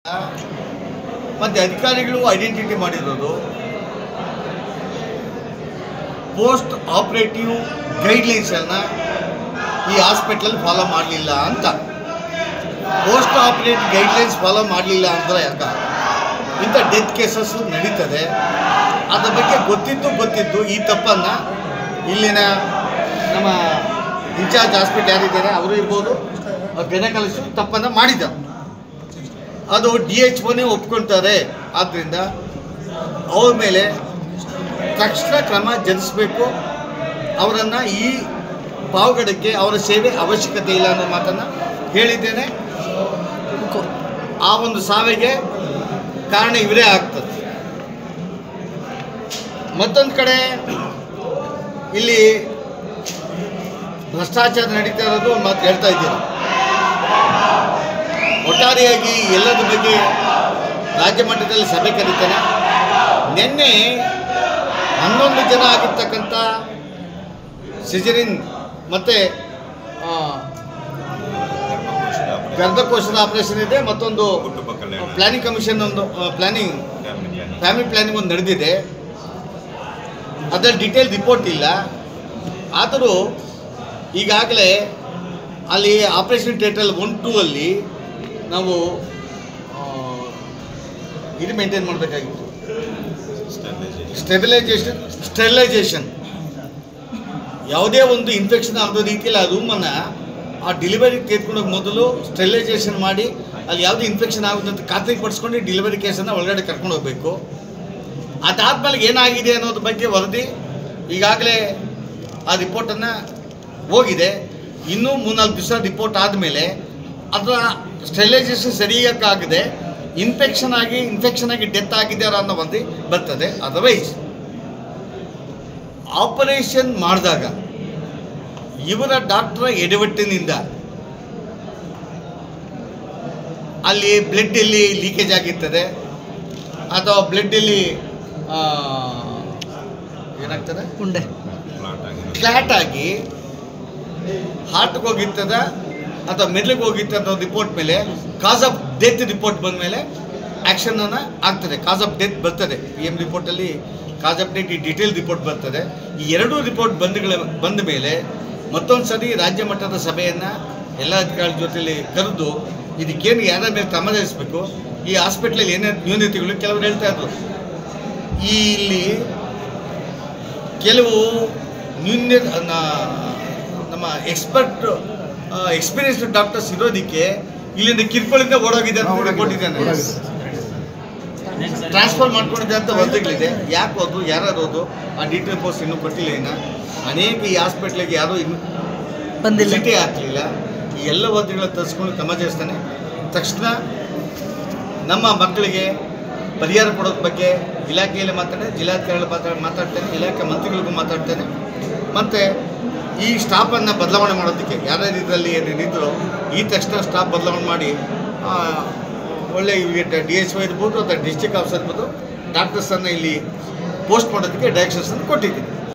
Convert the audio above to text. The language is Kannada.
ಮತ್ತು ಅಧಿಕಾರಿಗಳು ಐಡೆಂಟಿಟಿ ಮಾಡಿರೋದು ಪೋಸ್ಟ್ ಆಪರೇಟಿವ್ ಗೈಡ್ಲೈನ್ಸನ್ನು ಈ ಹಾಸ್ಪಿಟ್ಲಲ್ಲಿ ಫಾಲೋ ಮಾಡಲಿಲ್ಲ ಅಂತ ಪೋಸ್ಟ್ ಆಪರೇಟಿವ್ ಗೈಡ್ಲೈನ್ಸ್ ಫಾಲೋ ಮಾಡಲಿಲ್ಲ ಅಂದರೆ ಯಾಕ ಇಂಥ ಡೆತ್ ಕೇಸಸ್ ನಡೀತದೆ ಅದ್ರ ಬಗ್ಗೆ ಗೊತ್ತಿದ್ದು ಗೊತ್ತಿದ್ದು ಈ ತಪ್ಪನ್ನು ಇಲ್ಲಿನ ನಮ್ಮ ಇನ್ಚಾರ್ಜ್ ಹಾಸ್ಪಿಟಲ್ ಯಾರಿದ್ದಾರೆ ಅವರು ಇರ್ಬೋದು ಗೈನಕಾಲಜಿಸ್ಟ್ ತಪ್ಪನ್ನು ಮಾಡಿದ್ದಾರೆ ಅದು ಡಿ ಎಚ್ ಒನೇ ಒಪ್ಕೊಳ್ತಾರೆ ಆದ್ದರಿಂದ ಅವ್ರ ಮೇಲೆ ತಕ್ಷಣ ಕ್ರಮ ಜರುಗಿಸ್ಬೇಕು ಅವರನ್ನು ಈ ಪಾವಗಡಕ್ಕೆ ಅವರ ಸೇವೆ ಅವಶ್ಯಕತೆ ಇಲ್ಲ ಅನ್ನೋ ಮಾತನ್ನು ಹೇಳಿದ್ದೇನೆ ಆ ಒಂದು ಸಾವಿಗೆ ಕಾರಣ ಇವರೇ ಆಗ್ತದೆ ಮತ್ತೊಂದು ಕಡೆ ಇಲ್ಲಿ ಭ್ರಷ್ಟಾಚಾರ ನಡೀತಾ ಇರೋದು ಒಂದು ಮಾತು ಹೇಳ್ತಾ ಇದ್ದೀರಾ ಒಟ್ಟಾರೆಯಾಗಿ ಎಲ್ಲದ ಬಗ್ಗೆ ರಾಜ್ಯ ಮಟ್ಟದಲ್ಲಿ ಸಭೆ ಕರೀತಾನೆ ನಿನ್ನೆ ಹನ್ನೊಂದು ಜನ ಆಗಿರ್ತಕ್ಕಂಥ ಸಿಜರಿನ್ ಮತ್ತು ಗರ್ಭಕೋಶದ ಆಪರೇಷನ್ ಇದೆ ಮತ್ತೊಂದು ಕುಟುಂಬ ಕಲ್ಯಾಣ ಪ್ಲಾನಿಂಗ್ ಕಮಿಷನ್ ಒಂದು planning family planning family planning ಒಂದು ನಡೆದಿದೆ ಅದರ ಡೀಟೇಲ್ ರಿಪೋರ್ಟ್ ಇಲ್ಲ ಆದರೂ ಈಗಾಗಲೇ ಅಲ್ಲಿ ಆಪರೇಷನ್ ಥಿಯೇಟರ್ ಒನ್ ಟೂ ಅಲ್ಲಿ ನಾವು ಆ, ಇದು ಮೇಂಟೈನ್ ಮಾಡಬೇಕಾಗಿತ್ತು ಸ್ಟೆರಿಲೈಸೇಷನ್ ಸ್ಟೆಬಿಲೈಸೇಷನ್ ಸ್ಟೆರಿಲೈಸೇಷನ್ ಯಾವುದೇ ಒಂದು ಇನ್ಫೆಕ್ಷನ್ ಆಗೋ ರೀತಿಯಲ್ಲಿ ಆ ರೂಮನ್ನು ಆ ಡೆಲಿವರಿ ತೆಗೆದುಕೊಂಡೋಗಿ ಮೊದಲು ಸ್ಟೆರಿಲೈಸೇಷನ್ ಮಾಡಿ ಅಲ್ಲಿ ಯಾವುದೇ ಇನ್ಫೆಕ್ಷನ್ ಆಗುತ್ತೆ ಅಂತ ಖಾತ್ರಿಪಡಿಸ್ಕೊಂಡು ಡೆಲಿವರಿ ಕೇಸನ್ನು ಒಳಗಡೆ ಕರ್ಕೊಂಡು ಹೋಗಬೇಕು ಅದಾದ್ಮೇಲೆ ಏನಾಗಿದೆ ಅನ್ನೋದ್ರ ಬಗ್ಗೆ ವರದಿ ಈಗಾಗಲೇ ಆ ರಿಪೋರ್ಟನ್ನು ಹೋಗಿದೆ ಇನ್ನೂ ಮೂರ್ನಾಲ್ಕು ದಿವಸ ರಿಪೋರ್ಟ್ ಆದಮೇಲೆ ಅದರ ಸ್ಟೆರಿಲೈಸೇಷನ್ ಸರಿಯಾಗದೆ ಇನ್ಫೆಕ್ಷನ್ ಆಗಿ ಇನ್ಫೆಕ್ಷನ್ ಆಗಿ ಡೆತ್ ಆಗಿದ್ದಾರ ಅನ್ನೋ ವರದಿ ಬರ್ತದೆ ಅದರ್ವೈಸ್ ಆಪರೇಷನ್ ಮಾಡಿದಾಗ ಇವರ ಡಾಕ್ಟರ್ ಎಡವಟ್ಟಿನಿಂದ ಅಲ್ಲಿ ಬ್ಲಡ್ ಎಲ್ಲಿ ಲೀಕೇಜ್ ಆಗಿರ್ತದೆ ಅಥವಾ ಬ್ಲಡ್ ಎಲ್ಲಿ ಆ, ಏನಾಗ್ತದೆ ಉಂಡೆ ಪ್ಲಾಟ್ ಆಗಿರೋದು ಕ್ಲಾಟ್ ಆಗಿ ಹಾರ್ಟ್ಗೆ ಹೋಗಿರ್ತದ ಅಥವಾ ಮೆದುಳಿಗೆ ಹೋಗಿರ್ತದ ರಿಪೋರ್ಟ್ ಮೇಲೆ ಕಾಸ್ ಆಫ್ ಡೆತ್ ರಿಪೋರ್ಟ್ ಬಂದ ಮೇಲೆ ಆ್ಯಕ್ಷನನ್ನು ಆಗ್ತದೆ ಕಾಸ್ ಆಫ್ ಡೆತ್ ಬರ್ತದೆ ಪಿ ಎಮ್ ರಿಪೋರ್ಟಲ್ಲಿ ಕಾಸ್ ಆಫ್ ಡೆತ್ ಈ ಡೀಟೇಲ್ ರಿಪೋರ್ಟ್ ಬರ್ತದೆ ಈ ಎರಡೂ ರಿಪೋರ್ಟ್ ಬಂದಗಳ ಬಂದ ಮೇಲೆ ಮತ್ತೊಂದು ಸರಿ ರಾಜ್ಯ ಮಟ್ಟದ ಸಭೆಯನ್ನು ಎಲ್ಲ ಅಧಿಕಾರಿಗಳ ಜೊತೆಲಿ ಕರೆದು ಇದಕ್ಕೇನು ಯಾರ ಮೇಲೆ ಕ್ರಮ ಜರುಗಿಸ್ಬೇಕು ಈ ಹಾಸ್ಪಿಟ್ಲಲ್ಲಿ ಏನೇನು ನ್ಯೂನತೆಗಳು ಕೆಲವರು ಹೇಳ್ತಾ ಇದ್ರು ಈ ಇಲ್ಲಿ ಕೆಲವು ನ್ಯೂನ್ಯ ನ- ನಮ್ಮ ಎಕ್ಸ್ಪರ್ಟ್ ಎಕ್ಸ್ಪೀರಿಯನ್ಸ್ಡ್ ಡಾಕ್ಟರ್ಸ್ ಇರೋದಕ್ಕೆ ಇಲ್ಲಿಂದ ಕಿರ್ಕೊಳ್ಳಿಂದ ಓಡೋಗಿದೆ ಅಂತ ರಿಪೋರ್ಟ್ ಇದ್ದಾನೆ ಟ್ರಾನ್ಸ್ಫರ್ ಮಾಡ್ಕೊಂಡಿದೆ ಅಂತ ವರದಿಗಳಿದೆ ಯಾಕೆ ಹೋದ್ರು ಯಾರು ಹೋದ್ರು ಆ ಡೀಟೇಲ್ ಪೋಸ್ಟ್ ಇನ್ನೂ ಕೊಟ್ಟಿಲ್ಲ ಇನ್ನು ಅನೇಕ ಈ ಹಾಸ್ಪಿಟ್ಲಿಗೆ ಯಾರೂ ಇನ್ನೂ ಬಂದಿಲ್ಲ ಸಿಟಿ ಹಾಕಲಿಲ್ಲ ಈ ಎಲ್ಲ ವರದಿಗಳ ತರಿಸ್ಕೊಂಡು ಕ್ರಮ ಜರುಗಿಸ್ತಾನೆ ತಕ್ಷಣ ನಮ್ಮ ಮಕ್ಕಳಿಗೆ ಪರಿಹಾರ ಕೊಡೋದ್ರ ಬಗ್ಗೆ ಇಲಾಖೆಯಲ್ಲಿ ಮಾತಾಡಿ ಜಿಲ್ಲಾಧಿಕಾರಿಗಳು ಮಾತಾಡಿ ಮಾತಾಡ್ತೇನೆ ಇಲಾಖೆ ಮಂತ್ರಿಗಳಿಗೂ ಮಾತಾಡ್ತೇನೆ ಮತ್ತು ಈ ಸ್ಟಾಫನ್ನು ಬದಲಾವಣೆ ಮಾಡೋದಕ್ಕೆ ಯಾರ್ಯಾರು ಇದರಲ್ಲಿ ಏನೇನಿದ್ರು ಈ ತಕ್ಷಣ ಸ್ಟಾಫ್ ಬದಲಾವಣೆ ಮಾಡಿ ಆ, ಒಳ್ಳೆ ಇವರಿಗೆ ಡಿ ಎಚ್ ಒ ಇರ್ಬೋದು ಅಥವಾ ಡಿಸ್ಟಿಕ್ ಆಫೀಸರ್ ಇರ್ಬೋದು ಡಾಕ್ಟರ್ಸನ್ನು ಇಲ್ಲಿ ಪೋಸ್ಟ್ ಮಾಡೋದಕ್ಕೆ ಡೈರೆಕ್ಷನ್ಸನ್ನು ಕೊಟ್ಟಿದ್ದೀನಿ